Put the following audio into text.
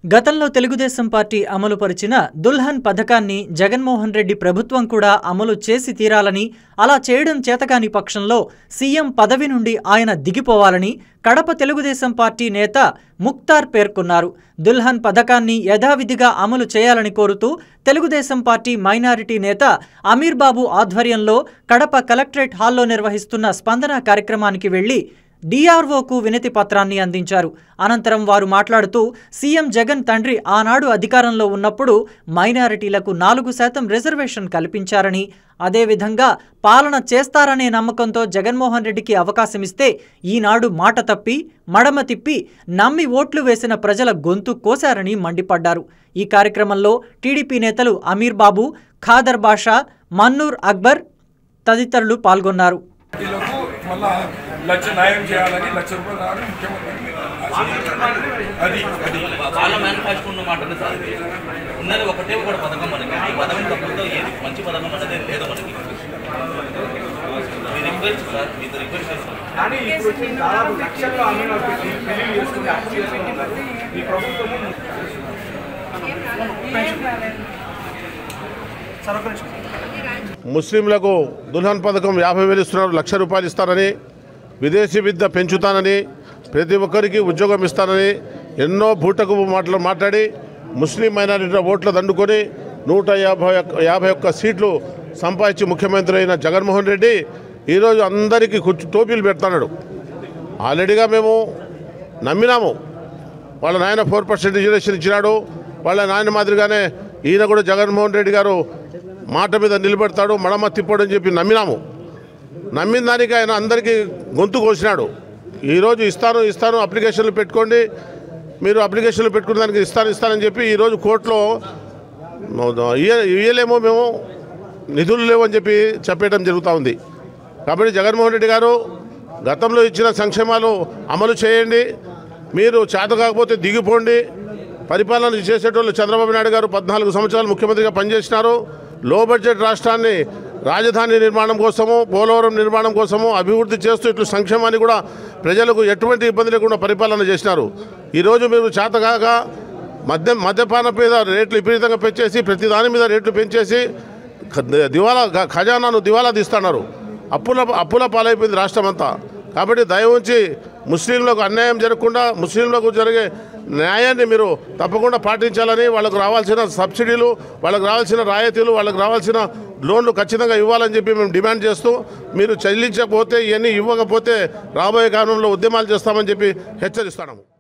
గతంలో తెలుగుదేశం పార్టీ అమలు పరిచిన దుల్హన్ పథకాన్ని జగన్మోహన్ రెడ్డి ప్రభుత్వం కూడా అమలు చేసి తీరాలని అలా చేయడం చేతకాని పక్షంలో సీఎం పదవి నుండి ఆయన దిగిపోవాలని కడప తెలుగుదేశం పార్టీ నేత ముక్తార్ పేర్కొన్నారు దుల్హన్ పథకాన్ని యథావిధిగా అమలు చేయాలని కోరుతూ తెలుగుదేశం పార్టీ మైనారిటీ నేత అమీర్ బాబు ఆధ్వర్యంలో కడప కలెక్టరేట్ హాల్లో నిర్వహిస్తున్న స్పందన కార్యక్రమానికి వెళ్లి డిఆర్ఓకు వినతి పత్రాన్ని అందించారు అనంతరం వారు మాట్లాడుతూ సీఎం జగన్ తండ్రి ఆనాడు అధికారంలో ఉన్నప్పుడు మైనారిటీలకు నాలుగు శాతం రిజర్వేషన్ కల్పించారని అదేవిధంగా పాలన చేస్తారనే నమ్మకంతో జగన్మోహన్ రెడ్డికి అవకాశమిస్తే ఈనాడు మాట తప్పి మడమ తిప్పి నమ్మి ఓట్లు వేసిన ప్రజల గొంతు కోశారని మండిపడ్డారు ఈ కార్యక్రమంలో టీడీపీ నేతలు అమీర్ బాబు ఖాదర్ బాషా మన్నూర్ అక్బర్ తదితరులు పాల్గొన్నారు పార్టీలకు మళ్ళా లక్ష న్యాయం చేయాలని లక్ష రూపాయలు రావడం ముఖ్యమంత్రి అది అది వాళ్ళ మేనిఫెస్టో మాటనే సార్ ఇది. ఉన్నది ఒకటే ఒకటి పథకం మనకి ఈ పథకం తప్పుతో ఏది మంచి పథకం అనేది లేదు మనకి మీ రిక్వెస్ట్ సార్ మీతో రిక్వెస్ట్ చేస్తాను కానీ ఇప్పుడు వచ్చి దాదాపు లక్షల్లో అమీనాలు పెట్టి పెళ్లి చేసుకుని అప్పు చేసుకుంటున్నారు ఈ ప్రభుత్వము ముస్లింలకు దుల్హన్ పథకం యాభై వేలు ఇస్తున్నారు లక్ష రూపాయలు ఇస్తారని విదేశీ విద్య పెంచుతానని ప్రతి ఒక్కరికి ఉద్యోగం ఇస్తానని ఎన్నో బూటకు మాటలు మాట్లాడి ముస్లిం మైనారిటీ ఓట్లు దండుకొని నూట యాభై ఒక్క యాభై ఒక్క సీట్లు సంపాదించి ముఖ్యమంత్రి అయిన జగన్మోహన్ రెడ్డి ఈరోజు అందరికీ కూర్చు టోపీలు పెడుతున్నాడు ఆల్రెడీగా మేము నమ్మినాము వాళ్ళ నాయన ఫోర్ పర్సెంట్ రిజర్వేషన్ ఇచ్చినాడు వాళ్ళ నాయన మాదిరిగానే ఈయన కూడా జగన్మోహన్ రెడ్డి గారు మాట మీద నిలబెడతాడు మడమ తిప్పాడు అని చెప్పి నమ్మినాము నమ్మిన దానికి ఆయన అందరికీ గొంతు కోసినాడు ఈరోజు ఇస్తాను ఇస్తాను అప్లికేషన్లు పెట్టుకోండి మీరు అప్లికేషన్లు పెట్టుకున్న దానికి ఇస్తాను ఇస్తానని చెప్పి ఈరోజు కోర్టులో ఇయ్య- ఇయ్యలేమో మేము నిధులు లేవని చెప్పి చెప్పేయడం జరుగుతూ ఉంది కాబట్టి జగన్మోహన్ రెడ్డి గారు గతంలో ఇచ్చిన సంక్షేమాలు అమలు చేయండి మీరు చేత కాకపోతే దిగిపోండి పరిపాలన చేసేటోళ్ళు చంద్రబాబు నాయుడు గారు పద్నాలుగు సంవత్సరాలు ముఖ్యమంత్రిగా పనిచేసినారు లో బడ్జెట్ రాష్ట్రాన్ని రాజధాని నిర్మాణం కోసము పోలవరం నిర్మాణం కోసము అభివృద్ధి చేస్తూ ఇట్లు సంక్షేమాన్ని కూడా ప్రజలకు ఎటువంటి ఇబ్బంది లేకుండా పరిపాలన చేసినారు ఈరోజు మీరు చేతగాక మద్యం మద్యపాన మీద రేట్లు విపరీతంగా పెంచేసి ప్రతి దాని మీద రేట్లు పెంచేసి ఖ- దివాలా ఖ- ఖజానాను దివాలా తీస్తున్నారు అప్పుల అప్పుల పాలైపోయింది రాష్ట్రం అంతా కాబట్టి దయ ఉంచి ముస్లింలకు అన్యాయం జరగకుండా ముస్లింలకు జరిగే న్యాయాన్ని మీరు తప్పకుండా పాటించాలని వాళ్ళకు రావాల్సిన సబ్సిడీలు వాళ్ళకు రావాల్సిన రాయితీలు వాళ్ళకు రావాల్సిన లోన్లు ఖచ్చితంగా ఇవ్వాలని చెప్పి మేము డిమాండ్ చేస్తూ మీరు చెల్లించకపోతే ఇవన్నీ ఇవ్వకపోతే రాబోయే కాలంలో ఉద్యమాలు చేస్తామని చెప్పి హెచ్చరిస్తున్నాము